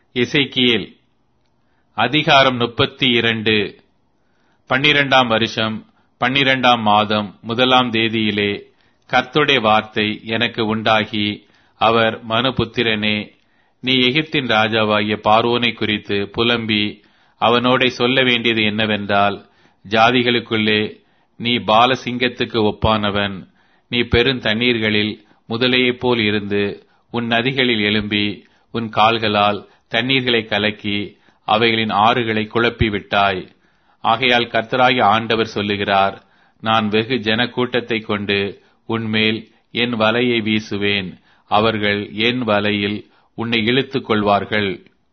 எசேக்கியேல் அதிகாரம் முப்பத்தி இரண்டு பன்னிரெண்டாம் வருஷம் பன்னிரெண்டாம் மாதம் முதலாம் தேதியிலே கர்த்தருடைய வார்த்தை எனக்கு உண்டாகி அவர் மனுபுத்திரனே நீ எகிப்தின் ராஜாவாகிய பார்வோனை குறித்து புலம்பி அவனோடே சொல்ல வேண்டியது என்னவென்றால் ஜாதிகளுக்குள்ளே நீ பாலசிங்கத்துக்கு ஒப்பானவன் நீ பெருந்தண்ணீர்களில் முதலையைப் போல் இருந்து உன் நதிகளில் எழும்பி உன் கால்களால் தண்ணீர்களை கலக்கி அவைகளின் ஆறுகளை குழப்பி விட்டாய் ஆகையால் கர்த்தராகிய ஆண்டவர் சொல்லுகிறார் நான் வெகு ஜன கூட்டத்தைக் கொண்டு உன்மேல் என் வலையை வீசுவேன் அவர்கள் என் வலையில் உன்னை இழுத்துக் கொள்வார்கள்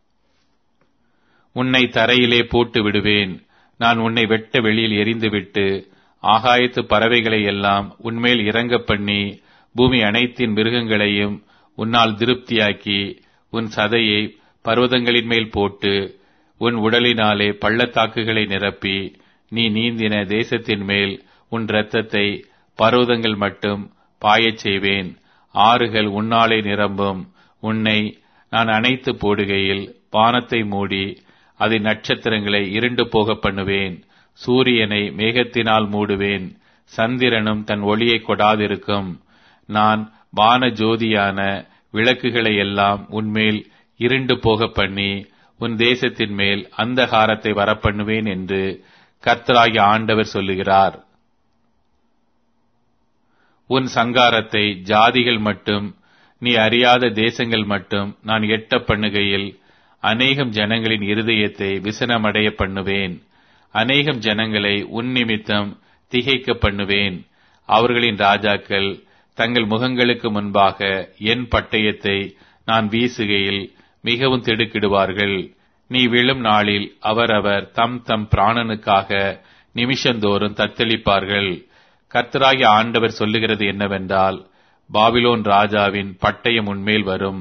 உன்னை தரையிலே போட்டு விடுவேன் நான் உன்னை வெட்ட வெளியில் எரிந்துவிட்டு ஆகாயத்து பறவைகளை எல்லாம் உன்மேல் இறங்க பண்ணி பூமி அனைத்தின் மிருகங்களையும் உன்னால் திருப்தியாக்கி உன் சதையை பர்வதங்களின் மேல் போட்டு உன் உடலினாலே பள்ளத்தாக்குகளை நிரப்பி நீ நீந்தின தேசத்தின் மேல் உன் இரத்தத்தை பர்வதங்கள் மட்டும் பாயச் செய்வேன் ஆறுகள் உன்னாலே நிரம்பும் உன்னை நான் அணைத்து போடுகையில் வானத்தை மூடி அதன் நட்சத்திரங்களை இருண்டு போக பண்ணுவேன் சூரியனை மேகத்தினால் மூடுவேன் சந்திரனும் தன் ஒளியை கொடாதிருக்கும் நான் வான ஜோதியான விளக்குகளை எல்லாம் உன்மேல் இருண்டு போக பண்ணி உன் தேசத்தின் மேல் அந்தகாரத்தை வரப்பண்ணுவேன் என்று கர்த்தராகிய ஆண்டவர் சொல்லுகிறார் உன் சங்காரத்தை ஜாதிகள் மட்டும் நீ அறியாத தேசங்கள் மட்டும் நான் எட்ட பண்ணுகையில் அநேகம் ஜனங்களின் இருதயத்தை விசனமடைய பண்ணுவேன் அநேகம் ஜனங்களை உன் நிமித்தம் திகைக்க பண்ணுவேன் அவர்களின் ராஜாக்கள் தங்கள் முகங்களுக்கு முன்பாக என் பட்டயத்தை நான் வீசுகையில் மிகவும் திடுக்கிடுவார்கள் நீ விழும் நாளில் அவரவர் தம் தம் பிராணனுக்காக நிமிஷந்தோறும் தத்தளிப்பார்கள் கர்த்தராகிய ஆண்டவர் சொல்லுகிறது என்னவென்றால் பாபிலோன் ராஜாவின் பட்டயம் உன்மேல் வரும்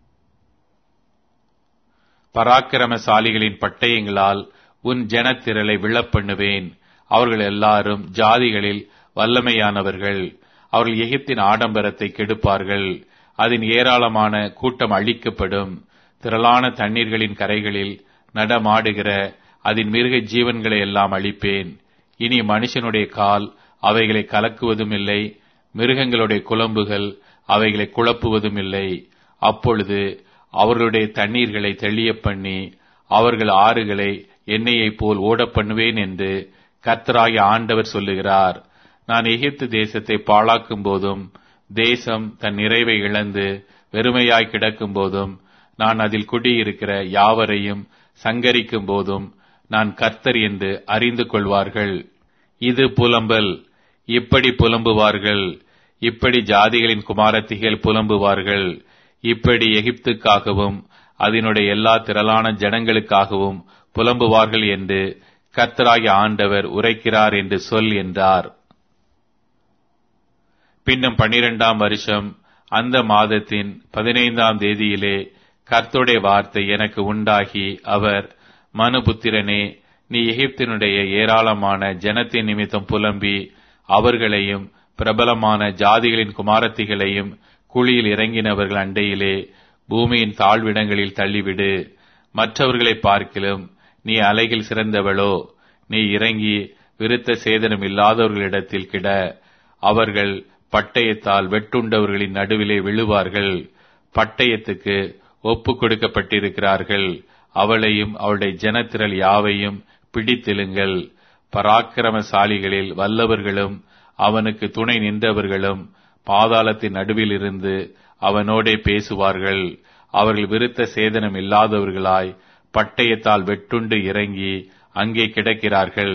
பராக்கிரமசாலிகளின் பட்டயங்களால் உன் ஜனத்திரளை விழப்பண்ணுவேன் அவர்கள் எல்லாரும் ஜாதிகளில் வல்லமையானவர்கள் அவர்கள் எகிப்தின் ஆடம்பரத்தை கெடுப்பார்கள் அதன் ஏராளமான கூட்டம் அழிக்கப்படும் திரளான தண்ணீர்களின் கரைகளில் நடமாடுகிற அதன் மிருக ஜீவன்களை எல்லாம் அழிப்பேன் இனி மனுஷனுடைய கால் அவைகளை கலக்குவதும் இல்லை மிருகங்களுடைய குழம்புகள் அவைகளை குழப்புவதும் இல்லை அப்பொழுது அவர்களுடைய தண்ணீர்களை தெளிய பண்ணி அவர்கள் ஆறுகளை எண்ணெயைப் போல் ஓடப் பண்ணுவேன் என்று கர்த்தராகிய ஆண்டவர் சொல்லுகிறார் நான் எகிப்து தேசத்தை பாழாக்கும் போதும் தேசம் தன் நிறைவை இழந்து வெறுமையாய் கிடக்கும் போதும் நான் அதில் குடியிருக்கிற யாவரையும் சங்கரிக்கும் போதும் நான் கர்த்தர் என்று அறிந்து கொள்வார்கள் இது புலம்பல் இப்படி புலம்புவார்கள் இப்படி ஜாதிகளின் குமாரத்திகள் புலம்புவார்கள் இப்படி எகிப்துக்காகவும் அதனுடைய எல்லா திரளான ஜனங்களுக்காகவும் புலம்புவார்கள் என்று கர்த்தராகிய ஆண்டவர் உரைக்கிறார் என்று சொல் என்றார் பின்னும் பன்னிரெண்டாம் வருஷம் அந்த மாதத்தின் பதினைந்தாம் தேதியிலே கர்த்தருடைய வார்த்தை எனக்கு உண்டாகி அவர் மனுபுத்திரனே நீ எகிப்தினுடைய ஏராளமான ஜனத்தின் நிமித்தம் புலம்பி அவர்களையும் பிரபலமான ஜாதிகளின் குமாரத்திகளையும் குழியில் இறங்கினவர்கள் அண்டையிலே பூமியின் தாழ்விடங்களில் தள்ளிவிடு மற்றவர்களை பார்க்கிலும் நீ அலைகள் சிறந்தவளோ நீ இறங்கி விருத்த சேதனம் இல்லாதவர்களிடத்தில் கிட அவர்கள் பட்டயத்தால் வெட்டுண்டவர்களின் நடுவிலே விழுவார்கள் பட்டயத்துக்கு ஒப்பு கொடுக்கப்பட்டிருக்கிறார்கள் அவளையும் அவளுடைய ஜனத்திரள் யாவையும் பிடித்தெழுங்கள் பராக்கிரமசாலிகளில் வல்லவர்களும் அவனுக்கு துணை நின்றவர்களும் பாதாளத்தின் நடுவில் இருந்து அவனோடே பேசுவார்கள் அவர்கள் விருத்த சேதனம் இல்லாதவர்களாய் பட்டயத்தால் வெட்டுண்டு இறங்கி அங்கே கிடக்கிறார்கள்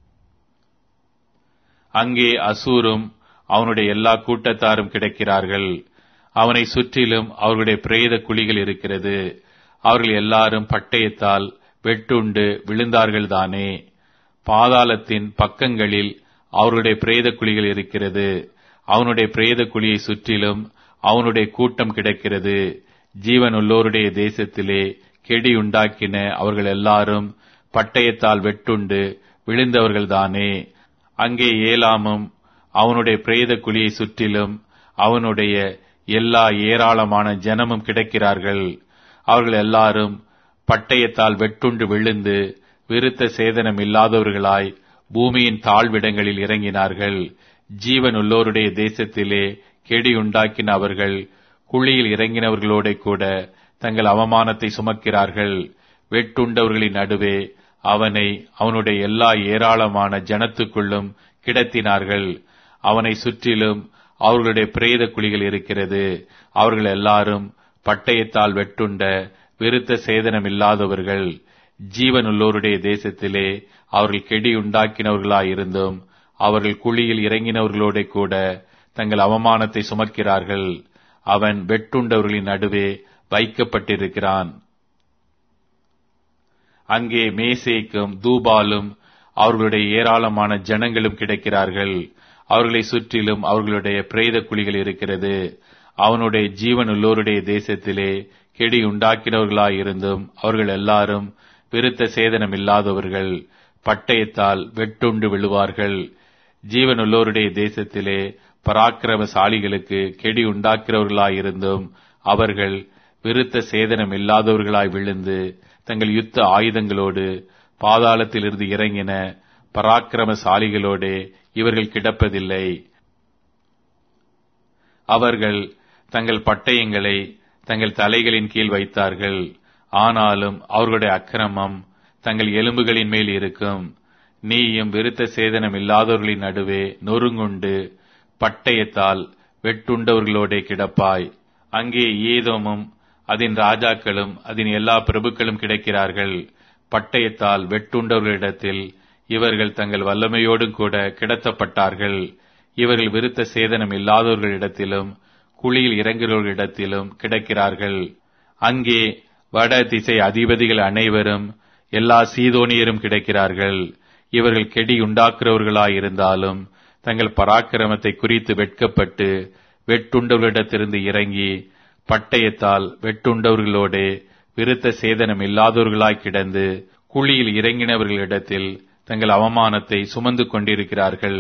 அங்கே அசூரும் அவனுடைய எல்லா கூட்டத்தாரும் கிடக்கிறார்கள் அவனை சுற்றிலும் அவர்களுடைய பிரேத குழிகள் இருக்கிறது அவர்கள் எல்லாரும் பட்டயத்தால் வெட்டுண்டு விழுந்தார்கள் தானே பாதாளத்தின் பக்கங்களில் அவருடைய பிரேத குழிகள் இருக்கிறது அவனுடைய பிரேத குழியை சுற்றிலும் அவனுடைய கூட்டம் கிடக்கிறது ஜீவன் உள்ளோருடைய தேசத்திலே கெடி உண்டாக்கின அவர்கள் எல்லாரும் பட்டயத்தால் வெட்டுண்டு விழுந்தவர்கள்தானே அங்கே ஏலாமும் அவனுடைய பிரேத குழியை சுற்றிலும் அவனுடைய எல்லா ஏராளமான ஜனமும் கிடக்கிறார்கள் அவர்கள் எல்லாரும் பட்டயத்தால் வெட்டுண்டு விழுந்து விருத்த சேதனம் இல்லாதவர்களாய் பூமியின் தாழ்விடங்களில் இறங்கினார்கள் ஜீவன் உள்ளோருடைய தேசத்திலே கெடி உண்டாக்கின அவர்கள் குழியில் இறங்கினவர்களோட கூட தங்கள் அவமானத்தை சுமக்கிறார்கள் வெட்டுண்டவர்களின் நடுவே அவனை அவனுடைய எல்லா ஏராளமான ஜனத்துக்குள்ளும் கிடத்தினார்கள் அவனை சுற்றிலும் அவர்களுடைய பிரேத குழிகள் இருக்கிறது அவர்கள் எல்லாரும் பட்டயத்தால் வெட்டுண்ட விருத்த சேதனம் இல்லாதவர்கள் ஜீவன் உள்ளோருடைய தேசத்திலே அவர்கள் கெடி உண்டாக்கினவர்களாயிருந்தும் அவர்கள் குழியில் இறங்கினவர்களோட கூட தங்கள் அவமானத்தை சுமக்கிறார்கள் அவன் வெட்டுண்டவர்களின் நடுவே வைக்கப்பட்டிருக்கிறான் அங்கே மேசேக்கும் தூபாலும் அவர்களுடைய ஏராளமான ஜனங்களும் கிடைக்கிறார்கள் அவர்களை சுற்றிலும் அவர்களுடைய பிரேத குழிகள் இருக்கிறது அவனுடைய ஜீவன் உள்ளோருடைய தேசத்திலே கெடி உண்டாக்கினவர்களாயிருந்தும் அவர்கள் எல்லாரும் விருத்த சேதனம் இல்லாதவர்கள் பட்டயத்தால் வெட்டுண்டு விழுவார்கள் ஜீவன் உள்ளோருடைய தேசத்திலே பராக்கிரமசாலிகளுக்கு கெடி உண்டாக்கிறவர்களாயிருந்தும் அவர்கள் விருத்த சேதனம் இல்லாதவர்களாய் விழுந்து தங்கள் யுத்த ஆயுதங்களோடு பாதாளத்திலிருந்து இறங்கின பராக்கிரமசாலிகளோடே இவர்கள் கிடப்பதில்லை அவர்கள் தங்கள் பட்டயங்களை தங்கள் தலைகளின் கீழ் வைத்தார்கள் ஆனாலும் அவர்களுடைய அக்கிரமம் தங்கள் எலும்புகளின் மேல் இருக்கும் நீயும் விருத்த சேதனம் இல்லாதவர்களின் நடுவே நொறுங்குண்டு பட்டயத்தால் வெட்டுண்டவர்களோடே கிடப்பாய் அங்கே ஏதோமும் அதன் ராஜாக்களும் அதன் எல்லா பிரபுக்களும் கிடைக்கிறார்கள் பட்டயத்தால் வெட்டுண்டவர்களிடத்தில் இவர்கள் தங்கள் வல்லமையோடும் கூட கிடத்தப்பட்டார்கள் இவர்கள் விருத்த சேதனம் இல்லாதவர்களிடத்திலும் குழியில் இறங்குகிறவர்களிடத்திலும் கிடக்கிறார்கள் அங்கே வட திசை அதிபதிகள் அனைவரும் எல்லா சீதோனியரும் கிடைக்கிறார்கள் இவர்கள் கெடி உண்டாக்குறவர்களாயிருந்தாலும் தங்கள் பராக்கிரமத்தை குறித்து வெட்கப்பட்டு வெட்டுண்டவர்களிடத்திலிருந்து இறங்கி பட்டயத்தால் வெட்டுண்டவர்களோடே விருத்த சேதனம் இல்லாதவர்களாய் கிடந்து குழியில் இறங்கினவர்களிடத்தில் தங்கள் அவமானத்தை சுமந்து கொண்டிருக்கிறார்கள்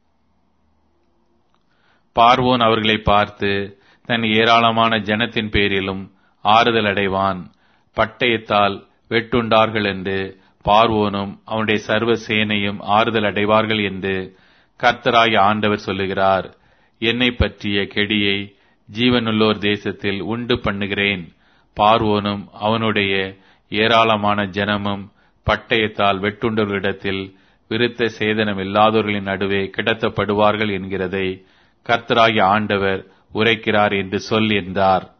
பார்வோன் அவர்களை பார்த்து தன் ஏராளமான ஜனத்தின் பேரிலும் ஆறுதல் அடைவான் பட்டயத்தால் வெட்டுண்டார்கள் என்று பார்வோனும் அவனுடைய சர்வ சேனையும் ஆறுதல் அடைவார்கள் என்று கர்த்தராய ஆண்டவர் சொல்லுகிறார் என்னை பற்றிய கெடியை ஜீவனுள்ளோர் தேசத்தில் உண்டு பண்ணுகிறேன் பார்வோனும் அவனுடைய ஏராளமான ஜனமும் பட்டயத்தால் வெட்டுண்டவர்களிடத்தில் விருத்த சேதனம் இல்லாதவர்களின் நடுவே கிடத்தப்படுவார்கள் என்கிறதை கர்த்தராகிய ஆண்டவர் உரைக்கிறார் என்று சொல் என்றார்